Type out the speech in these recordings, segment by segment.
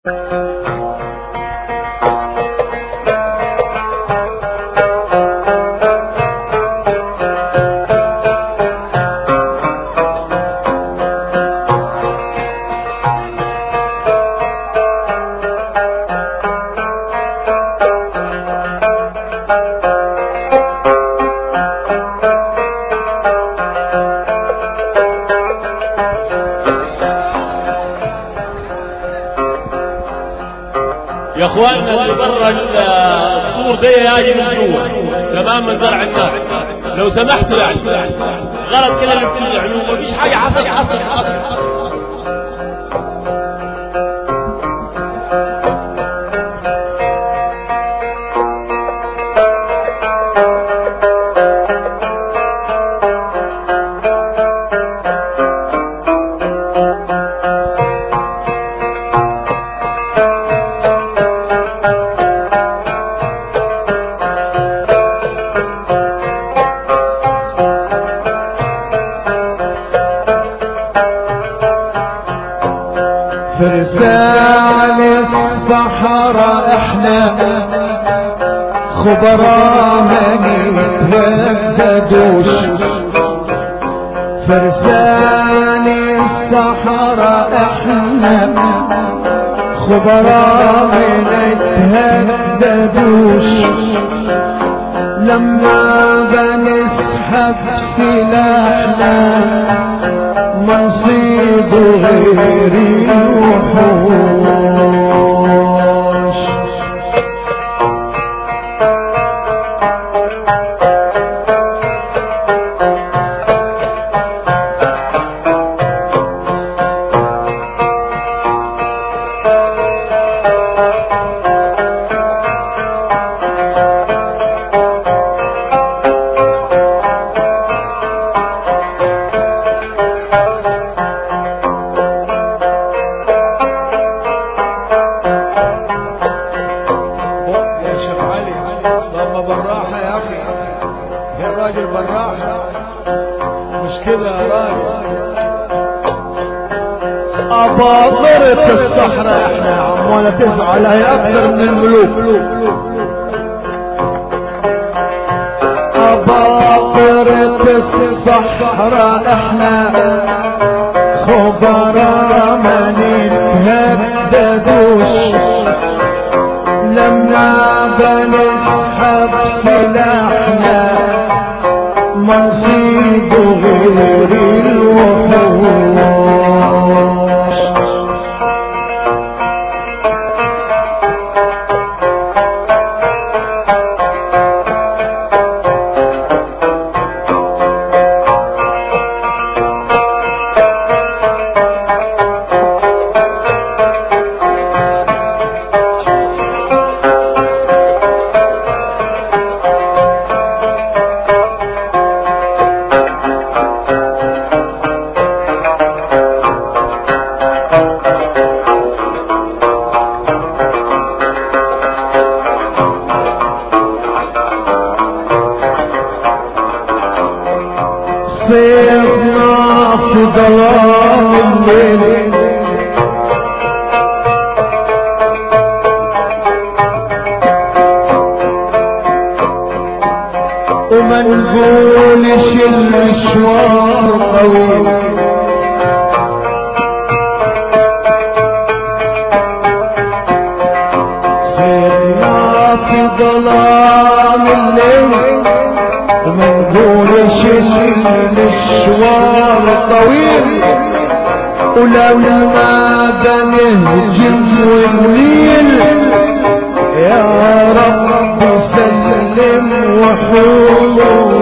يا اخواننا اللي برا السور دي يجي من جوا تمام من زرع الناس لو سمحتوا يعني غلط كده اللي بتزعلوا مفيش حاجه حصلت حصلت حصلت فرسان الصحراء احنا خبراء ما نترددوش فرسان الصحراء احنا خبراء ما نتهددوش لما بنسحب سلاحنا منصيد غير الوحوش يا شيخ علي بابا بالراحة يا أخي يا راجل بالراحة مش كده يا راجل أباطرة الصحراء احنا يا عم ولا تزعل هي أكثر من الملوك أباطرة الصحراء احنا خبراء ما نتهددوش لما بنسحب سلاحنا منصيب غير الوحوش صرنا في ظلام الليل وما نقولش المشوار طويل صرنا في ظلام الليل وما نقولش المشوار طويل ولما بنهجم ونميل يا رب سلم وحوش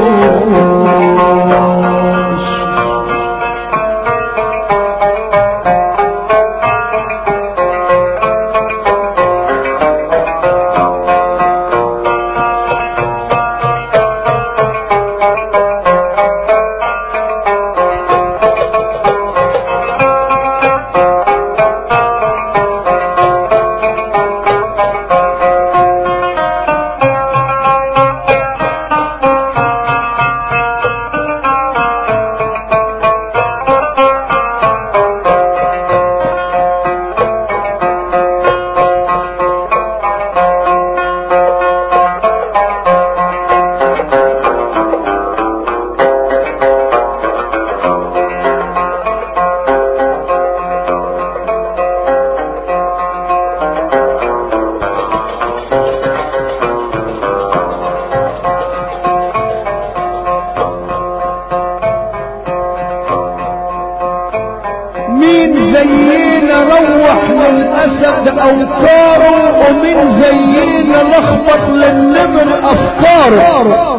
الاسد اوتاره ومن زينا لخبط للنمر افكاره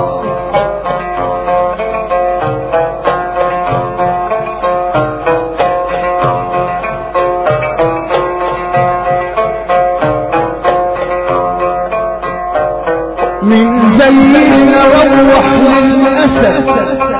من زينا روح للاسد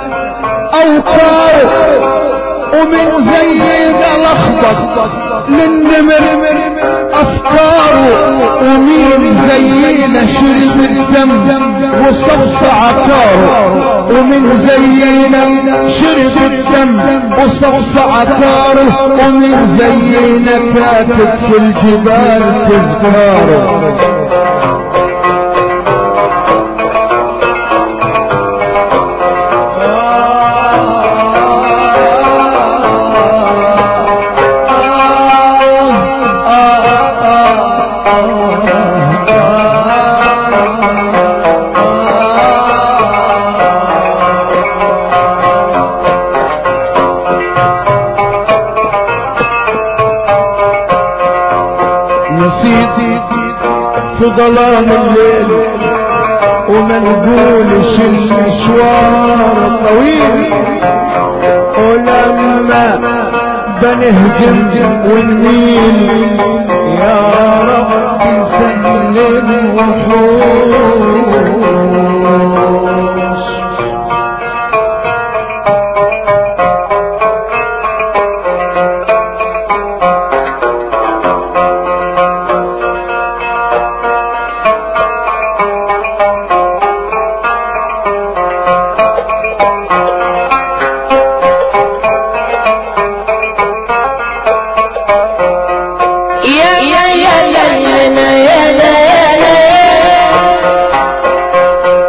اوتاره ومن زينا لخبط للنمر افكاره ومين زينا شرب الدم وصف عكاره ومن زينا شرب الدم وصف عكاره ومن زينا كاتب في الجبال تذكاره نسيت في ظلام الليل وما نقولش المشوار طويل ولما بنهجم ونميل يا رب سلم وحوش يا يا يا يا يا يا يا يا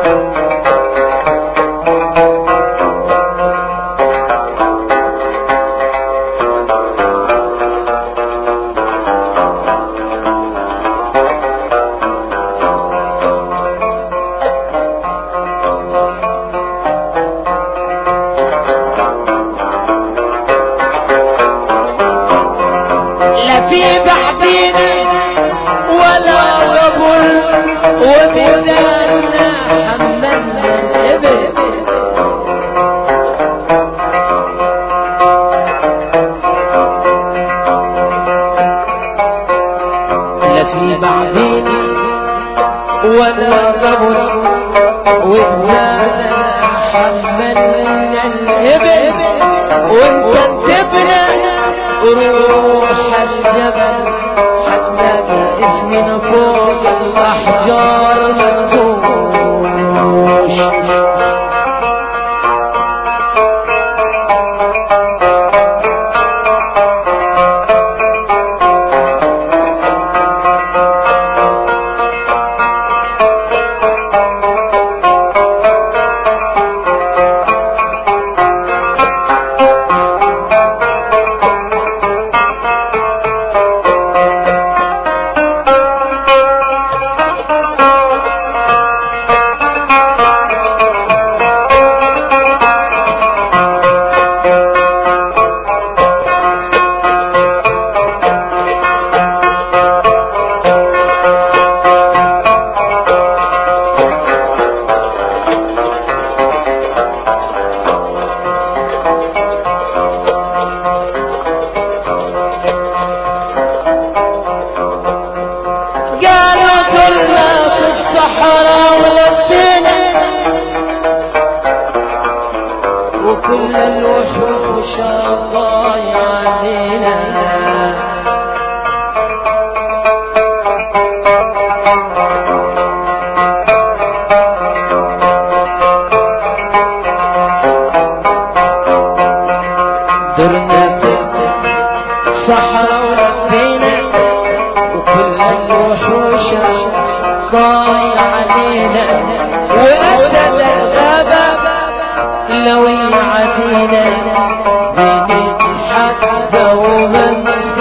لا في بعدين ولا قبل وبدارنا حملنا الإبل لا في بعدين ولا قبل وبدارنا حملنا الإبل وانت تبنى روح الجبل حتلاقي اسمنا فوق الأحجار منقوش قالوا كلنا في الصحراء ولفينا وكل الوحوش ضايع علينا درنا في الصحراء ولفينا وكل الوحوش ضايع علينا وأسد الغابة لو يعدينا بنضحك دوما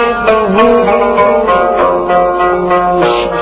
نصفهوش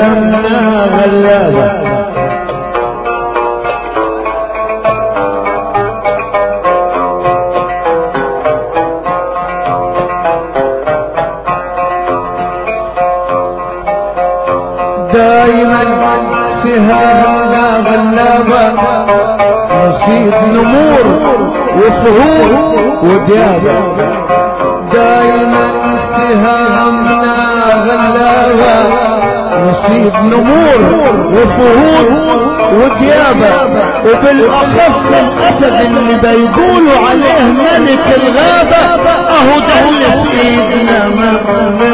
سهامنا غلابة دايما سهامنا غلابة نصيد نمور وفهود وديابة دايما سهامنا غلابة نصيد نمور وفهود وديابة وبالأخص الأسد اللي بيقولوا عليه ملك الغابة أهو ده اللي في إيدنا